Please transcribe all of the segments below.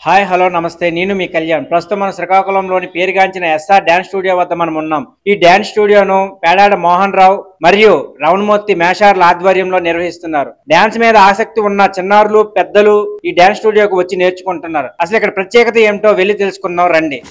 hi hello నమస్తే నేను మీ కళ్యాణ్ ప్రస్తుతం మన శ్రీకాకుళంలోని పేరుగాంచిన ఎస్ఆర్ డ్యాన్స్ స్టూడియో వద్ద మనం ఉన్నాం ఈ డ్యాన్స్ స్టూడియోను పేడాడ మోహన్ రావు మరియు రవణమూర్తి మేషార్ల ఆధ్వర్యంలో నిర్వహిస్తున్నారు డ్యాన్స్ మీద ఆసక్తి ఉన్న చిన్నారులు పెద్దలు ఈ డ్యాన్స్ స్టూడియోకు వచ్చి నేర్చుకుంటున్నారు అసలు ఇక్కడ ప్రత్యేకత ఏమిటో వెళ్ళి తెలుసుకుందాం రండి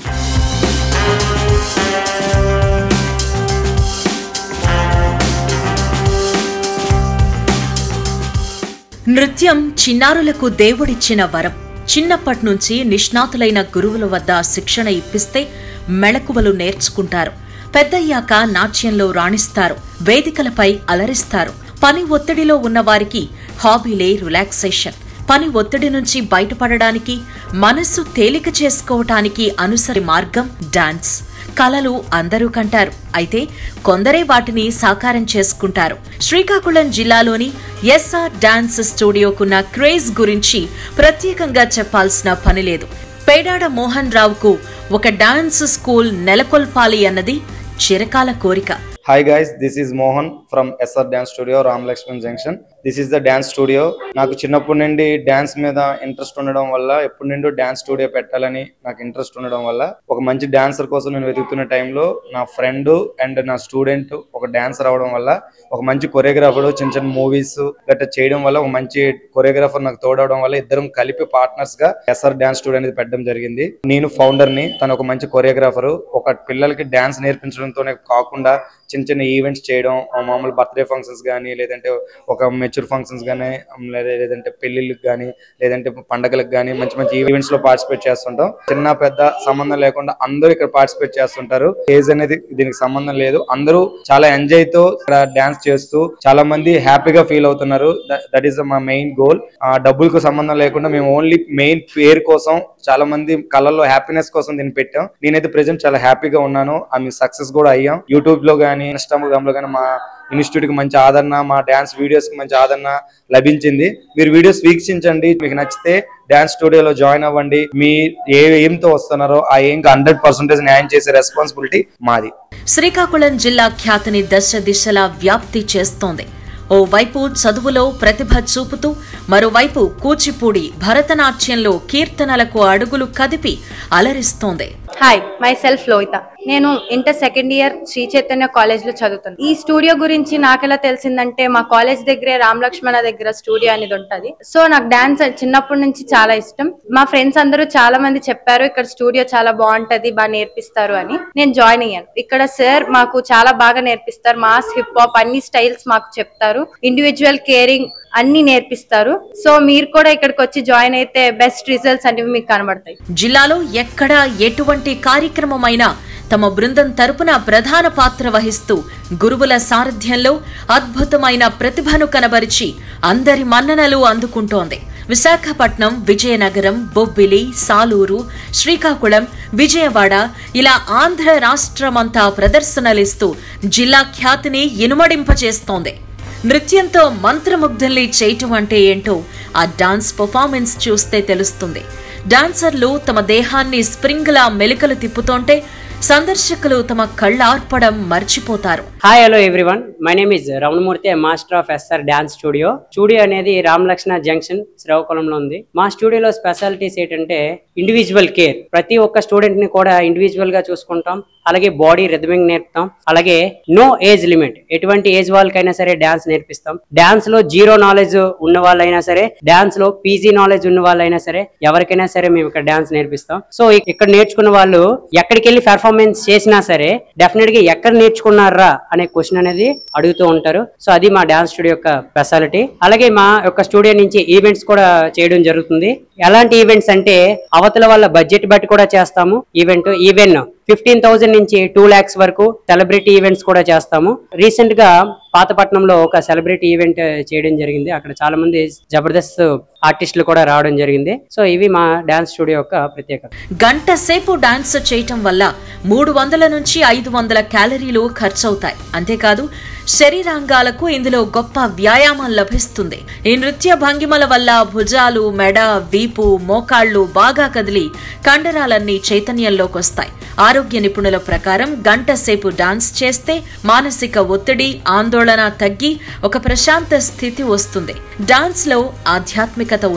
నృత్యం చిన్నారులకు దేవుడిచ్చిన వరం చిన్నప్పటి నుంచి నిష్ణాతులైన గురువుల వద్ద శిక్షణ ఇప్పిస్తే మెళకువలు నేర్చుకుంటారు పెద్దయ్యాక నాట్యంలో రాణిస్తారు వేదికలపై అలరిస్తారు పని ఒత్తిడిలో ఉన్న వారికి హాబీలే రిలాక్సేషన్ పని ఒత్తిడి నుంచి బయటపడడానికి మనస్సు తేలిక చేసుకోవటానికి అనుసరి మార్గం డాన్స్ కళలు అందరూ కంటారు అయితే కొందరే వాటిని సాకారం చేసుకుంటారు శ్రీకాకుళం జిల్లాలోని ఎస్ఆర్ డాన్స్ స్టూడియోకున్న క్రేజ్ గురించి ప్రత్యేకంగా చెప్పాల్సిన పని లేదు పేడాడ మోహన్ రావుకు ఒక డాన్స్ స్కూల్ నెలకొల్పాలి అన్నది చిరకాల కోరిక hi guys this is Mohan from SR dance studio Ram Lakshman junction this is the dance studio నాకు చిన్నప్పటి నుండి డ్యాన్స్ మీద ఇంట్రెస్ట్ ఉండడం వల్ల ఎప్పటి నుండో డ్యాన్స్ స్టూడియో పెట్టాలని నాకు ఇంట్రెస్ట్ ఉండడం వల్ల ఒక మంచి డాన్సర్ కోసం నేను వెతుకుతున్న టైంలో నా ఫ్రెండ్ అండ్ నా స్టూడెంట్ ఒక డాన్సర్ అవడం వల్ల ఒక మంచి కొరియోగ్రాఫర్ చిన్న చిన్న మూవీస్ గట్రా చేయడం వల్ల ఒక మంచి కొరియోగ్రాఫర్ నాకు తోడవడం వల్ల ఇద్దరం కలిపి పార్ట్నర్స్ గా ఎస్ఆర్ డ్యాన్స్ స్టూడియో అనేది పెట్టడం జరిగింది నేను ఫౌండర్ ని తను ఒక మంచి కొరియోగ్రాఫర్ ఒక పిల్లలకి డాన్స్ నేర్పించడంతోనే కాకుండా చిన్న చిన్న ఈవెంట్స్ చేయడం ఆ మామూలు బర్త్డే ఫంక్షన్స్ కానీ లేదంటే ఒక మెచ్యూర్ ఫంక్షన్స్ కానీ లేదా లేదంటే పెళ్లిళ్ళకి కానీ లేదంటే పండగలకు కానీ మంచి మంచి ఈవెంట్స్ లో పార్టిసిపేట్ చేస్తుంటాం చిన్న పెద్ద సంబంధం లేకుండా అందరూ ఇక్కడ పార్టిసిపేట్ చేస్తుంటారు ఏజ్ అనేది దీనికి సంబంధం లేదు అందరూ చాలా ఎంజాయ్ తో ఇక్కడ డాన్స్ చేస్తూ చాలా మంది హ్యాపీగా ఫీల్ అవుతున్నారు దట్ ఈస్ మా మెయిన్ గోల్ ఆ డబ్బులకు సంబంధం లేకుండా మేము ఓన్లీ మెయిన్ పేరు కోసం చాలా మంది కళల్లో హ్యాపీనెస్ కోసం దీన్ని పెట్టాం నేనైతే ప్రెసెంట్ చాలా హ్యాపీగా ఉన్నాను ఆమె సక్సెస్ కూడా అయ్యాం యూట్యూబ్ లో కానీ ఇన్స్టాగ్రామ్ లో కానీ మా ఇన్స్టిట్యూట్ కి మంచి ఆదరణ మా డాన్స్ వీడియోస్ కి మంచి ఆదరణ లభించింది మీరు వీడియోస్ వీక్షించండి మీకు నచ్చితే డాన్స్ స్టూడియోలో జాయిన్ అవ్వండి మీ ఏ ఎయిమ్తో వస్తున్నారో ఆ ఎయిమ్ హండ్రెడ్ పర్సెంటేజ్ న్యాయం చేసే రెస్పాన్సిబిలిటీ మాది శ్రీకాకుళం జిల్లా ఖ్యాతిని దశ దిశలా వ్యాప్తి చేస్తోంది ఓ వైపు చదువులో ప్రతిభ చూపుతూ మరోవైపు కూచిపూడి భరతనాట్యంలో కీర్తనలకు అడుగులు కదిపి అలరిస్తోంది హాయ్ మై సెల్ఫ్ లోహిత నేను inter second year Sri Chaitanya college లో చదువుతాను ఈ స్టూడియో గురించి నాకెలా తెలిసిందంటే మా కాలేజ్ దగ్గరే రామ్ లక్ష్మణ దగ్గర స్టూడియో అనేది ఉంటది సో నాకు డాన్స్ చిన్నప్పటి నుంచి చాలా ఇష్టం మా ఫ్రెండ్స్ అందరూ చాలా మంది చెప్పారు ఇక్కడ స్టూడియో చాలా బాగుంటది బాగా నేర్పిస్తారు అని నేను జాయిన్ అయ్యాను ఇక్కడ సార్ మాకు చాలా బాగా నేర్పిస్తారు మాస్ హిప్ హాప్ అన్ని స్టైల్స్ మాకు చెప్తారు ఇండివిజువల్ కేరింగ్ అన్ని నేర్పిస్తారు సో మీరు కూడా ఇక్కడికి వచ్చి జాయిన్ అయితే బెస్ట్ రిజల్ట్స్ అనేవి మీకు కనబడతాయి జిల్లాలో ఎక్కడ ఎటువంటి కార్యక్రమమైనా తమ బృందం తరపున ప్రధాన పాత్ర వహిస్తూ గురువుల సారథ్యంలో అద్భుతమైన ప్రతిభను కనబరిచి అందరి మన్ననలు అందుకుంటోంది విశాఖపట్నం విజయనగరం బొబ్బిలి సాలూరు శ్రీకాకుళం విజయవాడ ఇలా ఆంధ్ర రాష్ట్రమంతా ప్రదర్శనలిస్తూ జిల్లా ఖ్యాతిని ఇనుమడింపచేస్తోంది నృత్యంతో మంత్రముగ్ధుల్ని చేయటం అంటే ఏంటో ఆ డాన్స్ పర్ఫార్మెన్స్ చూస్తే తెలుస్తుంది డాన్సర్లు తమ దేహాన్ని స్ప్రింగ్లా మెలికలు తిప్పుతుంటే సందర్శకులు తమ కళ్ళార్పడం మర్చిపోతారు hi hello everyone my name is Ramanamurthy master of SR dance studio studio అనేది రామ్ లక్ష్మణ జంక్షన్ శ్రీకాకుళంలో ఉంది మా స్టూడియోలో స్పెషాలిటీస్ ఏంటంటే ఇండివిజువల్ కేర్ ప్రతి ఒక్క స్టూడెంట్ ని కూడా ఇండివిజువల్ గా చూసుకుంటాం అలాగే బాడీ రిథమింగ్ నేర్పుతాం అలాగే నో ఏజ్ లిమిట్ ఎటువంటి ఏజ్ వాళ్ళకైనా సరే డాన్స్ నేర్పిస్తాం డాన్స్ లో జీరో నాలెడ్జ్ ఉన్న వాళ్ళైనా సరే డాన్స్ లో పీజీ నాలెడ్జ్ ఉన్న వాళ్ళైనా సరే ఎవరికైనా సరే మేము ఇక్కడ డాన్స్ నేర్పిస్తాం సో ఇక్కడ నేర్చుకున్న వాళ్ళు ఎక్కడికి వెళ్ళి పెర్ఫార్మెన్స్ చేసినా సరే డెఫినెట్ గా ఎక్కడ నేర్చుకున్నారా అనే క్వశ్చన్ అనేది అడుగుతూ ఉంటారు సో అది మా డాన్స్ స్టూడియో యొక్క స్పెషాలిటీ అలాగే మా యొక్క స్టూడియో నుంచి ఈవెంట్స్ కూడా చేయడం జరుగుతుంది ఎలాంటి ఈవెంట్స్ అంటే అవతల వాళ్ళ బడ్జెట్ బట్టి కూడా చేస్తాము ఈవెంట్ ఈవెన్ ఫిఫ్టీన్ థౌసండ్ నుంచి టూ ల్యాక్స్ వరకు సెలబ్రిటీ ఈవెంట్స్ కూడా చేస్తాము రీసెంట్ గా పాతపట్నంలో ఒక సెలబ్రిటీ ఈవెంట్ చేయడం జరిగింది అక్కడ చాలా మంది జబర్దస్త్ ఆర్టిస్టులు కూడా రావడం జరిగింది సో ఇవి మా డాన్స్ స్టూడియో యొక్క ప్రత్యేకత గంట సేపు డాన్స్ చేయటం వల్ల మూడు వందల నుంచి ఐదు వందల క్యాలరీలు ఖర్చవుతాయి అంతేకాదు శరీరాంగాలకు ఇందులో గొప్ప వ్యాయామం లభిస్తుంది ఈ నృత్య భంగిమల వల్ల భుజాలు మెడ వీపు మోకాళ్లు బాగా కదిలి కండరాలన్నీ చైతన్యంలోకి వస్తాయి ఆరోగ్య నిపుణుల ప్రకారం గంట సేపు డాన్స్ చేస్తే మానసిక ఒత్తిడి ఆందోళన తగ్గి ఒక ప్రశాంత స్థితి వస్తుంది డాన్స్ లో ఆధ్యాత్మికత ఉంది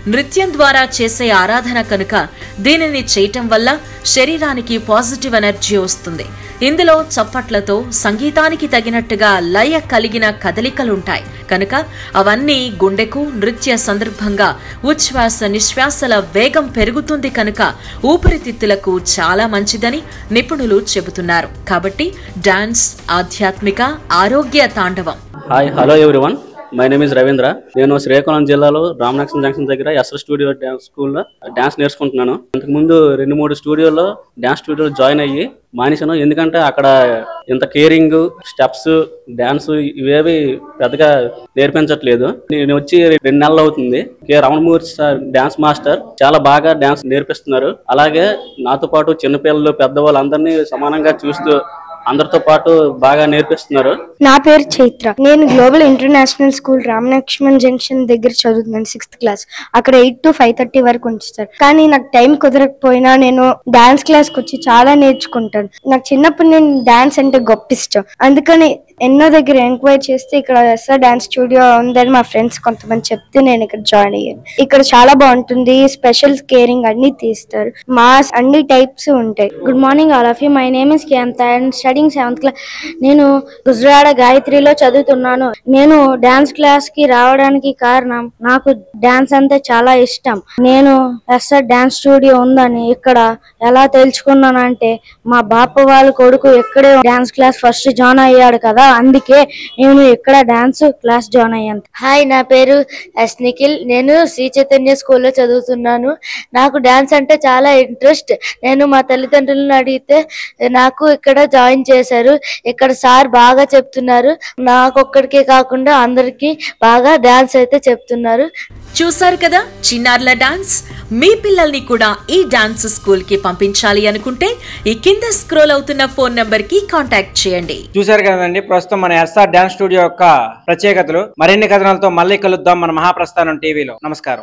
నృత్యం ద్వారా చేసే ఆరాధన కనుక దీనిని చేయటం వల్ల శరీరానికి పాజిటివ్ ఎనర్జీ వస్తుంది ఇందులో చప్పట్లతో సంగీతానికి తగినట్టుగా లయ కలిగిన కదలికలుంటాయి కనుక అవన్నీ గుండెకు నృత్య సందర్భంగా ఉచ్ఛ్వాస నిశ్వాసల వేగం పెరుగుతుంది కనుక ఊపిరితిత్తులకు చాలా మంచిదని నిపుణులు చెబుతున్నారు కాబట్టి డాన్స్ ఆధ్యాత్మిక ఆరోగ్య తాండవం hi hello everyone my name is Ravindra నేను శ్రీకాకుళం జిల్లాలో రామలక్ష్మణ జంక్షన్ దగ్గర ఎస్ఆర్ స్టూడియో డ్యాన్స్ స్కూల్లో డ్యాన్స్ నేర్చుకుంటున్నాను అంతకుముందు రెండు మూడు స్టూడియోలో డ్యాన్స్ స్టూడియోలో జాయిన్ అయ్యి మానేశాను ఎందుకంటే అక్కడ ఇంత కేరింగ్ స్టెప్స్ డ్యాన్స్ ఇవేవి పెద్దగా నేర్పించట్లేదు నేను వచ్చి రెండు నెలలు అవుతుంది K Ramanamurthy sir dance master చాలా బాగా డ్యాన్స్ నేర్పిస్తున్నారు అలాగే నాతో పాటు చిన్నపిల్లలు పెద్దవాళ్ళు అందరినీ సమానంగా చూస్తూ అందరితో పాటు బాగా నేర్పిస్తున్నారు నా పేరు చైత్ర నేను global international school Ramalakshman junction దగ్గర చదువుతున్నాను సిక్స్త్ క్లాస్ అక్కడ ఎయిట్ టు ఫైవ్ థర్టీ వరకు ఉంచుతారు కానీ నాకు టైం కుదరకపోయినా నేను డాన్స్ క్లాస్కి వచ్చి చాలా నేర్చుకుంటాను నాకు చిన్నప్పుడు నేను డాన్స్ అంటే గొప్ప ఇష్టం అందుకని ఎన్నో దగ్గర ఎంక్వైరీ చేస్తే ఇక్కడ ఎస్ఆర్ డాన్స్ స్టూడియో ఉందని మా ఫ్రెండ్స్ కొంతమంది చెప్తే నేను ఇక్కడ జాయిన్ అయ్యాను ఇక్కడ చాలా బాగుంటుంది స్పెషల్ కేరింగ్ అన్ని తీస్తారు మాస్ అన్ని టైప్స్ ఉంటాయి good morning all of you my name is కేంత అండ్ స్టడింగ్ సెవెంత్ క్లాస్ నేను గుజరాడ గాయత్రిలో చదువుతున్నాను నేను డాన్స్ క్లాస్ కి రావడానికి కారణం నాకు డాన్స్ అంటే చాలా ఇష్టం నేను ఎస్ఆర్ డాన్స్ స్టూడియో ఉందని ఇక్కడ ఎలా తెలుసుకున్నానంటే మా బాప వాళ్ళ కొడుకు ఇక్కడే డాన్స్ క్లాస్ ఫస్ట్ జాయిన్ అయ్యాడు కదా అందుకే నేను ఇక్కడ డాన్స్ క్లాస్ జాయిన్ అయ్యాను హాయ్ నా పేరు ఎస్ నిఖిల్ నేను శ్రీ చైతన్య స్కూల్లో చదువుతున్నాను నాకు డాన్స్ అంటే చాలా ఇంట్రెస్ట్ నేను మా తల్లిదండ్రులను అడిగితే నాకు ఇక్కడ జాయిన్ చేశారు ఇక్కడ సార్ బాగా చెప్తున్నారు నాకు ఒక్కడికే కాకుండా అందరికీ బాగా డాన్స్ అయితే చెప్తున్నారు చూశారు కదా చిన్నారుల డాన్స్ మీ పిల్లల్ని కూడా ఈ డాన్స్ స్కూల్ కి పంపించాలి అనుకుంటే ఈ కింద స్క్రోల్ అవుతున్న ఫోన్ నంబర్ కి కాంటాక్ట్ చేయండి చూశారు కదండి ప్రస్తుతం మన ఎస్ఆర్ డాన్స్ స్టూడియో యొక్క ప్రత్యేకతలు మరిన్ని కథనాలతో మళ్ళీ కలుద్దాం మన మహాప్రస్థానం టీవీలో నమస్కారం